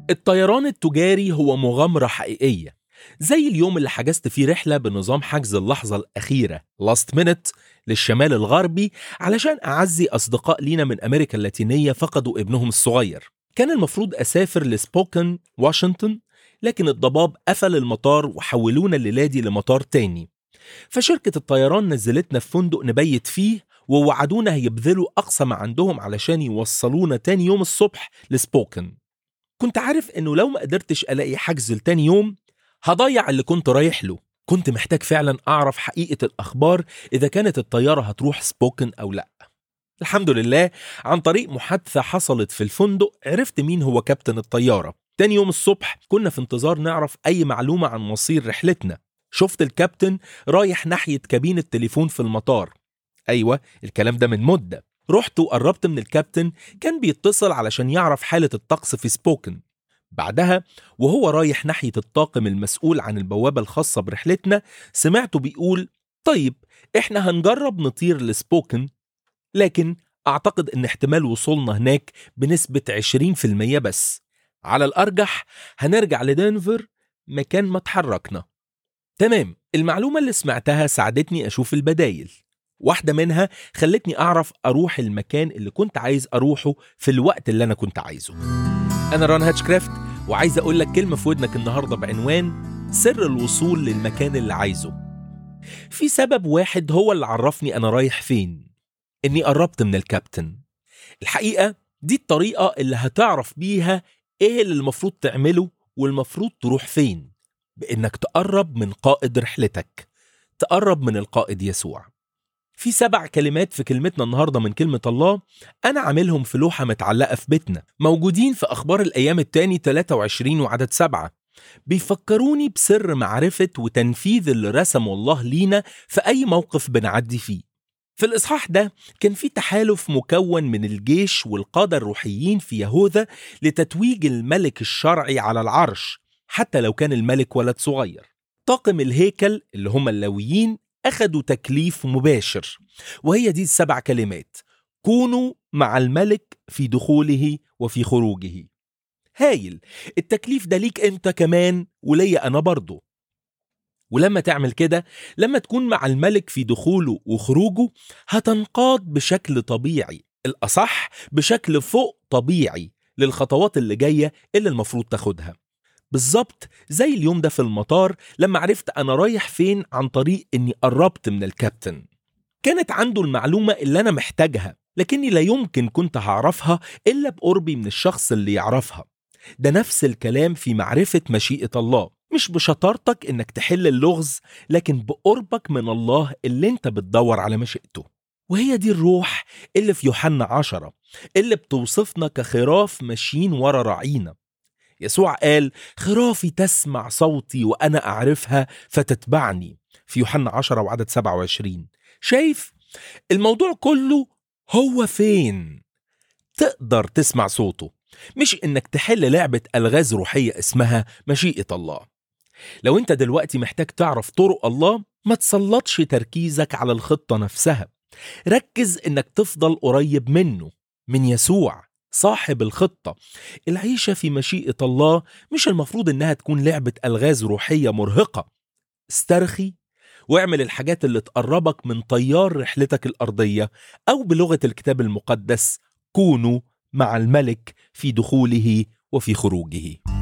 الطيران التجاري هو مغامرة حقيقية زي اليوم اللي حجزت فيه رحلة بنظام حجز اللحظة الأخيرة لاست مينت للشمال الغربي علشان أعزي أصدقاء لينا من أمريكا اللاتينية فقدوا ابنهم الصغير كان المفروض أسافر لسبوكن واشنطن لكن الضباب قفل المطار وحولونا الليلة دي لمطار تاني فشركة الطيران نزلتنا في فندق نبيت فيه ووعدونا هيبذلوا أقصى ما عندهم علشان يوصلونا تاني يوم الصبح لسبوكن كنت عارف إنه لو ما قدرتش ألاقي حجز لتاني يوم هضيع اللي كنت رايح له كنت محتاج فعلا أعرف حقيقة الأخبار إذا كانت الطيارة هتروح سبوكن أو لأ الحمد لله عن طريق محادثة حصلت في الفندق عرفت مين هو كابتن الطيارة تاني يوم الصبح كنا في انتظار نعرف أي معلومة عن مصير رحلتنا شفت الكابتن رايح ناحية كابين التليفون في المطار أيوة الكلام ده من مدة رحت وقربت من الكابتن كان بيتصل علشان يعرف حالة الطقس في سبوكن بعدها وهو رايح ناحية الطاقم المسؤول عن البوابة الخاصة برحلتنا سمعته بيقول طيب احنا هنجرب نطير لسبوكن لكن أعتقد إن احتمال وصولنا هناك بنسبة 20% بس على الأرجح هنرجع لدنفر مكان ما اتحركنا تمام المعلومة اللي سمعتها ساعدتني أشوف البدايل واحدة منها خلتني أعرف أروح المكان اللي كنت عايز أروحه في الوقت اللي أنا كنت عايزه أنا ران هاتشكرافت وعايز أقول لك كلمة في ودنك النهاردة بعنوان سر الوصول للمكان اللي عايزه في سبب واحد هو اللي عرفني أنا رايح فين إني قربت من الكابتن الحقيقة دي الطريقة اللي هتعرف بيها إيه اللي المفروض تعمله والمفروض تروح فين بإنك تقرب من قائد رحلتك تقرب من القائد يسوع في سبع كلمات في كلمتنا النهارده من كلمة الله أنا عاملهم في لوحة متعلقة في بيتنا موجودين في أخبار الأيام التاني 23 وعدد سبعة بيفكروني بسر معرفة وتنفيذ اللي رسمه الله لينا في أي موقف بنعدي فيه في الإصحاح ده كان في تحالف مكون من الجيش والقادة الروحيين في يهوذا لتتويج الملك الشرعي على العرش حتى لو كان الملك ولد صغير طاقم الهيكل اللي هم اللويين أخدوا تكليف مباشر وهي دي السبع كلمات كونوا مع الملك في دخوله وفي خروجه هايل التكليف ده ليك انت كمان وليا انا برضه ولما تعمل كده لما تكون مع الملك في دخوله وخروجه هتنقاد بشكل طبيعي الأصح بشكل فوق طبيعي للخطوات اللي جاية اللي المفروض تاخدها بالظبط زي اليوم ده في المطار لما عرفت أنا رايح فين عن طريق إني قربت من الكابتن كانت عنده المعلومة اللي أنا محتاجها لكني لا يمكن كنت هعرفها إلا بقربي من الشخص اللي يعرفها ده نفس الكلام في معرفة مشيئة الله مش بشطارتك إنك تحل اللغز لكن بقربك من الله اللي انت بتدور على مشيئته وهي دي الروح اللي في يوحنا عشرة اللي بتوصفنا كخراف ماشيين ورا راعينا يسوع قال خرافي تسمع صوتي وأنا أعرفها فتتبعني في يوحنا 10 وعدد 27 شايف الموضوع كله هو فين تقدر تسمع صوته مش انك تحل لعبة ألغاز روحية اسمها مشيئة الله لو انت دلوقتي محتاج تعرف طرق الله ما تسلطش تركيزك على الخطة نفسها ركز انك تفضل قريب منه من يسوع صاحب الخطة العيشة في مشيئة الله مش المفروض انها تكون لعبة ألغاز روحية مرهقة استرخي واعمل الحاجات اللي تقربك من طيار رحلتك الأرضية أو بلغة الكتاب المقدس كونوا مع الملك في دخوله وفي خروجه